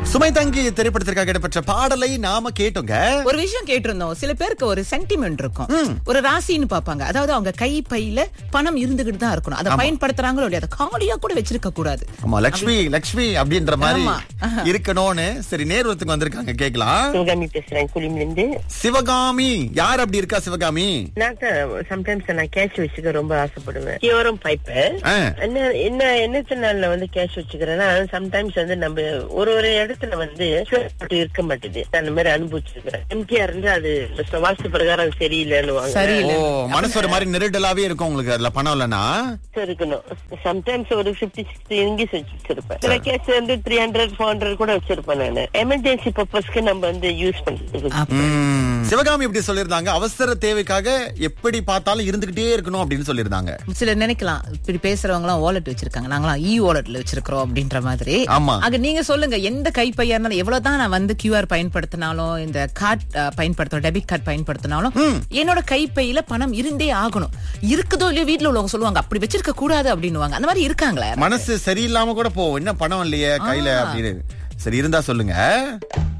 சுமை தங்கி திரைப்படத்திற்காக இடம்பெற்ற பாடலை நாம கேட்டோங்க ஒரு விஷயம் கேட்டிருந்தோம் சில பேருக்கு ஒரு சென்டிமெண்ட் இருக்கும் ஒரு ராசின்னு பாப்பாங்க அதாவது அவங்க கை பையில பணம் இருந்துகிட்டு தான் இருக்கணும் அதை பயன்படுத்துறாங்களோ இல்லையா அதை காலியா கூட வச்சிருக்க கூடாது ஆமா லக்ஷ்மி லக்ஷ்மி அப்படின்ற மாதிரி ஆமா. இருக்கணும்னு சரி நேர்வத்துக்கு வந்திருக்காங்க கேக்கலாம் சிவகாமி பேசுறேன் குளிம்ல இருந்து சிவகாமி யார் அப்படி இருக்கா சிவகாமி நான் சம்டைம்ஸ் நான் கேஷ் வச்சுக்க ரொம்ப ஆசைப்படுவேன் கியோரம் பைப்பர் ஆ. என்ன என்ன என்ன நாள்ல வந்து கேஷ் வச்சுக்கிறேன்னா சம்டைம்ஸ் வந்து நம்ம ஒரு ஒரு இடத்துல வந்து போட்டு இருக்க மாட்டேது அந்த மாதிரி அனுபவிச்சிருக்கிறேன் எம்கேஆர் இருந்து அது வாஸ்து பிரகாரம் சரியில்லைன்னு ஓ சரியில்லை. மனசு ஒரு மாதிரி நெருடலாவே இருக்கும் உங்களுக்கு அதுல பணம் இல்லைன்னா இருக்கணும் சம்டைம்ஸ் ஒரு பிப்டி சிக்ஸ்டி இங்கிஸ் வச்சிருப்பேன் சில கேஸ் வந்து த்ரீ ஹண்ட்ரட் ஃபோர் ஹண்ட்ரட் கூட வச்சிருப்பேன் நான் எமர்ஜென்சி பர்பஸ்க்கு நம்ம வந்து யூஸ் பண்றதுக்கு ம். சிவகாமி இப்படி சொல்லியிருந்தாங்க அவசர தேவைக்காக எப்படி பார்த்தாலும் இருந்துகிட்டே இருக்கணும் அப்படின்னு சொல்லியிருந்தாங்க சிலர் நினைக்கலாம் இப்படி பேசுறவங்க எல்லாம் வாலெட் வச்சிருக்காங்க நாங்களாம் இ வாலெட்ல வச்சிருக்கிறோம் அப்படின்ற மாதிரி ஆமா. ஆக நீங்க சொல்லுங்க எந்த கைப்பையா இருந்தாலும் எவ்வளவுதான் நான் வந்து கியூஆர் பயன்படுத்தினாலும் இந்த கார்டு பயன்படுத்தணும் டெபிட் கார்டு பயன்படுத்தினாலும் என்னோட கைப்பையில பணம் இருந்தே ஆகணும் இருக்குதோ இல்லையோ வீட்ல உள்ளவங்க சொல்லுவாங்க அப்படி வச்சிருக்க கூடாது அப்படின்னுவாங்க அந்த மாதிரி இருக்காங்களே மனசு சரியில்லாம கூட போ என்ன பணம் இல்லையே கையில அப்படின்னு சரி இருந்தா சொல்லுங்க